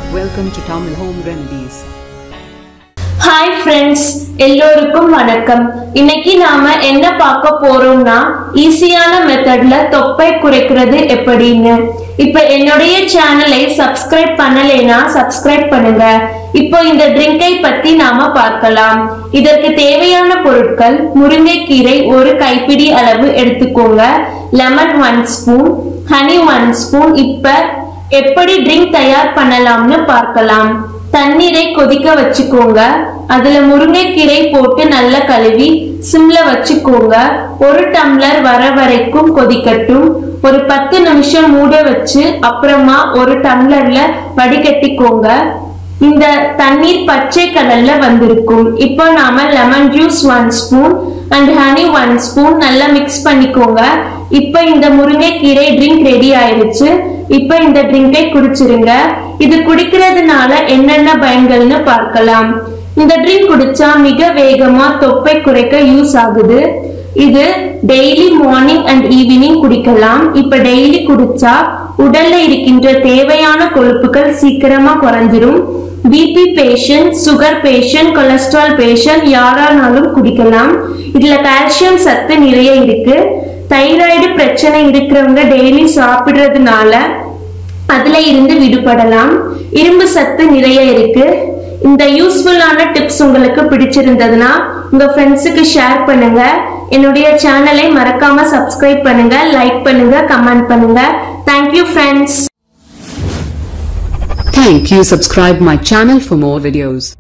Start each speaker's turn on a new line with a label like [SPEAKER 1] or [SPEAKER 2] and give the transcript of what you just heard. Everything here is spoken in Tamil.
[SPEAKER 1] Welcome to Tamil Home Remedies.
[SPEAKER 2] Hi friends எல்லோருக்கும் வணக்கம் இன்னைக்கு நாம என்ன பார்க்க போறோம்னா ஈஸியான மெத்தட்ல தொப்பை குறைக்கிறது எப்படின்னு இப்ப என்னுடைய சேனலை சப்ஸ்கிரைப் பண்ணலைனா சப்ஸ்கிரைப் பண்ணுங்க இப்போ இந்த ட்ரிங்கை பத்தி நாம பார்க்கலாம் இதற்கு தேவையான பொருட்கள் முருங்கைக்கீரை ஒரு கைப்பிடி அளவு எடுத்துக்கோங்க lemon one spoon honey one spoon இப்ப எப்படி ட்ரிங்க் தயார் பண்ணலாம்னு பார்க்கலாம் தண்ணீரை கொதிக்க வச்சுக்கோங்க அதுல முருங்கைக்கீரை போட்டு நல்லா கழுவி சிம்ல வச்சுக்கோங்க ஒரு டம்ளர் வர வரைக்கும் கொதிக்கட்டும் ஒரு பத்து நிமிஷம் மூட வச்சு அப்புறமா ஒரு டம்ளர்ல வடிகட்டிக்கோங்க இந்த தண்ணீர் பச்சை கலர்ல வந்திருக்கும் இப்போ நாம lemon juice one spoon and honey one spoon நல்லா மிக்ஸ் பண்ணிக்கோங்க இப்போ இந்த முருங்கைக்கீரை ட்ரிங்க் ரெடி ஆயிருச்சு இப்போ இந்த ட்ரிங்கை குடிச்சிருங்க இது குடிக்கிறதுனால என்னென்ன பயன்கள்னு பார்க்கலாம் இந்த ட்ரிங்க் குடிச்சா மிக வேகமா தொப்பை குறைக்க யூஸ் ஆகுது இது டெய்லி மார்னிங் அண்ட் ஈவினிங் குடிக்கலாம் இப்ப டெய்லி குடிச்சா உடல்ல இருக்கின்ற தேவையான கொழுப்புகள் சீக்கிரமா குறைஞ்சிரும் BP patient sugar patient cholesterol patient யாரானாலும் குடிக்கலாம் இதுல கால்சியம் சத்து நிறைய இருக்கு தைராய்டு பிரச்சனை இருக்கிறவங்க டெய்லி சாப்பிடுறதுனால அதுல இருந்து விடுபடலாம் இரும்பு சத்து நிறைய இருக்கு இந்த யூஸ்ஃபுல்லான டிப்ஸ் உங்களுக்கு பிடிச்சிருந்ததுன்னா உங்க ஃப்ரெண்ட்ஸுக்கு ஷேர் பண்ணுங்க என்னுடைய சேனலை மறக்காம சப்ஸ்கிரைப் பண்ணுங்க லைக் பண்ணுங்க கமெண்ட் பண்ணுங்க thank you friends
[SPEAKER 1] Thank you. Subscribe my channel for more videos.